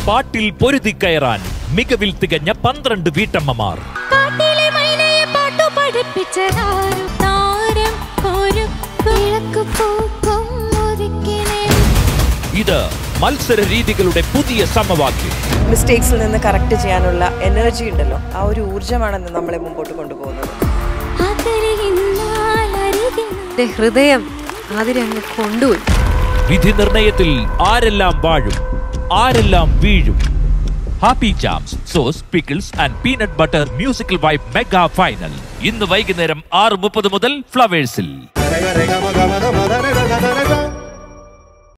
പാട്ടിൽ പൊരുതി കയറാൻ മികവിൽ തികഞ്ഞ പന്ത്രണ്ട് വീട്ടമ്മമാർ കാട്ടിലെ മൈനയെ പാട്ടു പഠിപ്പിച്ചതാരും താരം ഒരു കിഴക്ക് പൂക്കും ഒതുക്കിനെ ഇത് മത്സര രീതികളുടെ പുതിയ സമവാക്യം മിസ്റ്റേക്സിൽ നിന്ന് കറക്റ്റ് ചെയ്യാനുള്ള എനർജി ഉണ്ടല്ലോ ആ ഒരു ഊർജ്ജമാണ് നമ്മളെ മുമ്പോട്ട് കൊണ്ടുപോകുന്നത് അതരികിന്നാൽ അരികിൽ എന്റെ ഹൃദയം അതിരങ്ങ് കൊണ്ടുപോയി വിധി നിർണയത്തിൽ ആരെല്ലാം വാഴും ആരെല്ലാം വീഴും happy charms sauce pickles and peanut butter musical vibe mega final ഇന്ന് വൈകുന്നേരം ആറ് മുപ്പത് മുതൽ ഫ്ലവേഴ്സിൽ